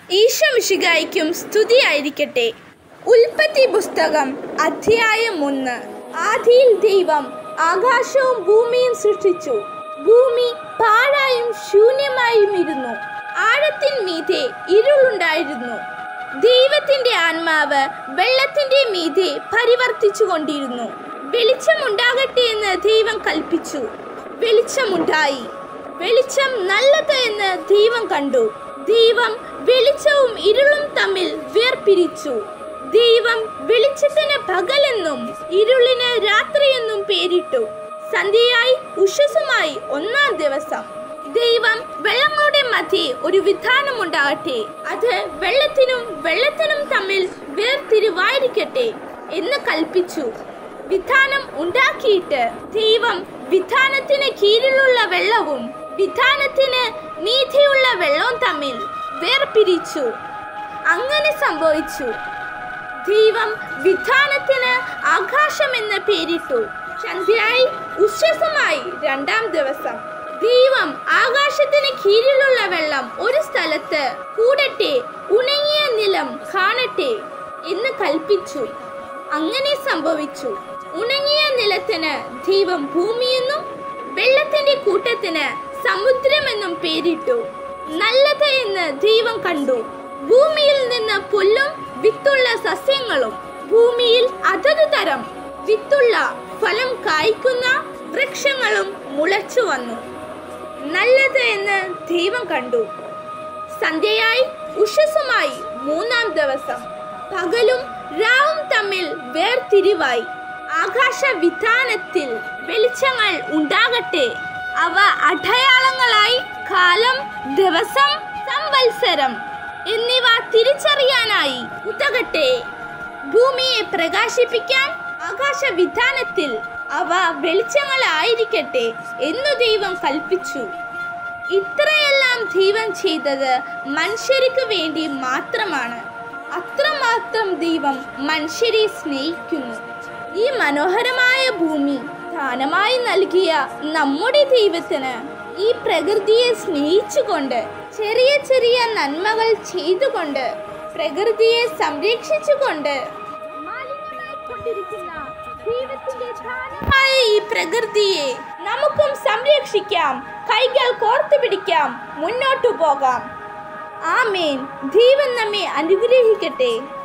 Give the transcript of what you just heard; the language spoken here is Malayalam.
ഈശോമിശിഹായ്ക്കും സ്തുതിയായിരിക്കട്ടെ ഉൽപ്പത്തി പുസ്തകം അധ്യായം ഒന്ന് ആദിയിൽ ദൈവം ആകാശവും ഭൂമിയും സൃഷ്ടിച്ചു ഭൂമി പാഴായും ശൂന്യമായും ഇരുന്നു ആഴത്തിൻ മീതെ ഇരുളുണ്ടായിരുന്നു ദൈവത്തിന്റെ ആത്മാവ് വെള്ളത്തിന്റെ മീതെ പരിവർത്തിച്ചു കൊണ്ടിരുന്നു വെളിച്ചമുണ്ടാകട്ടെ എന്ന് ദൈവം കൽപ്പിച്ചു വെളിച്ചമുണ്ടായി വെളിച്ചം നല്ലത് എന്ന് ദൈവം കണ്ടു ദൈവം വെളിച്ചവും ഇരുളും തമ്മിൽ വേർപിരിച്ചു ദൈവം വെളിച്ചത്തിന് പകലെന്നും ഇരുളിന് രാത്രിയെന്നും പേരിട്ടു സന്ധ്യയായി ഉഷസുമായി ഒന്നാം ദിവസം ദൈവം വെള്ളങ്ങളുടെ മധ്യേ ഒരു വിധാനമുണ്ടാകട്ടെ അത് വെള്ളത്തിനും വെള്ളത്തിനും തമ്മിൽ വേർതിരിവായിരിക്കട്ടെ എന്ന് കൽപ്പിച്ചു വിധാനം ഉണ്ടാക്കിയിട്ട് ദൈവം വിധാനത്തിന് കീഴിലുള്ള വെള്ളവും വിധാനത്തിന് മീതിയുള്ള വെള്ളവും തമ്മിൽ വേർപിരിച്ചു അങ്ങനെ സംഭവിച്ചു ദൈവം വിധാനത്തിന് ആകാശം എന്ന് പേരിട്ടു സന്ധ്യയായി ഉഷസമായി രണ്ടാം ദിവസം ദൈവം ആകാശത്തിന് കീഴിലുള്ള വെള്ളം ഒരു സ്ഥലത്ത് കൂടട്ടെ ഉണങ്ങിയ നിലം കാണട്ടെ എന്ന് കൽപ്പിച്ചു അങ്ങനെ സംഭവിച്ചു ഉണങ്ങിയ നിലത്തിന് ദൈവം ഭൂമിയെന്നും വെള്ളത്തിന്റെ കൂട്ടത്തിന് സമുദ്രമെന്നും പേരിട്ടു നല്ലത് എന്ന് ദൈവം കണ്ടു ഭൂമിയിൽ നിന്ന് പുല്ലും വിത്തുള്ള സസ്യങ്ങളും ഭൂമിയിൽ അതത് തരം വിത്തുള്ള ഫലം കായ്ക്കുന്ന വൃക്ഷങ്ങളും മുളച്ചു വന്നു നല്ലത് എന്ന് ദൈവം കണ്ടു സന്ധ്യയായി ഉഷസുമായി മൂന്നാം ദിവസം പകലും രാവും തമ്മിൽ വേർതിരിവായി ആകാശ വിധാനത്തിൽ വെളിച്ചങ്ങൾ ഉണ്ടാകട്ടെ അവ അടയാളങ്ങളായി കാലം ദിവസം സംവത്സരം എന്നിവ തിരിച്ചറിയാനായി ഉതകട്ടെ ഭൂമിയെ പ്രകാശിപ്പിക്കാൻ ആകാശ വിധാനത്തിൽ അവ വെളിച്ചങ്ങളായിരിക്കട്ടെ എന്നു ദൈവം കൽപ്പിച്ചു ഇത്രയെല്ലാം ദൈവം ചെയ്തത് മനുഷ്യർക്ക് വേണ്ടി മാത്രമാണ് അത്രമാത്രം ദൈവം മനുഷ്യരെ സ്നേഹിക്കുന്നു ഈ മനോഹരമായ ഭൂമി ദാനമായി നൽകിയ നമ്മുടെ ദൈവത്തിന് ഈ പ്രകൃതിയെ സ്നേഹിച്ചുകൊണ്ട് ചെറിയ ചെറിയ നന്മകൾ ചെയ്തുകൊണ്ട് പ്രകൃതിയെ സംരക്ഷിച്ചുകൊണ്ട് മാലിന്യമായിക്കൊണ്ടിരിക്കുന്ന ദൈവത്തിന്റെ ദാനമായ ഈ പ്രകൃതിയെ നമുക്കും സംരക്ഷിക്കാം കൈകൾ കോർത്തു പിടിക്കാം മുന്നോട്ടു പോകാം ആമേൻ ദൈവം നമ്മെ അനുഗ്രഹിക്കട്ടെ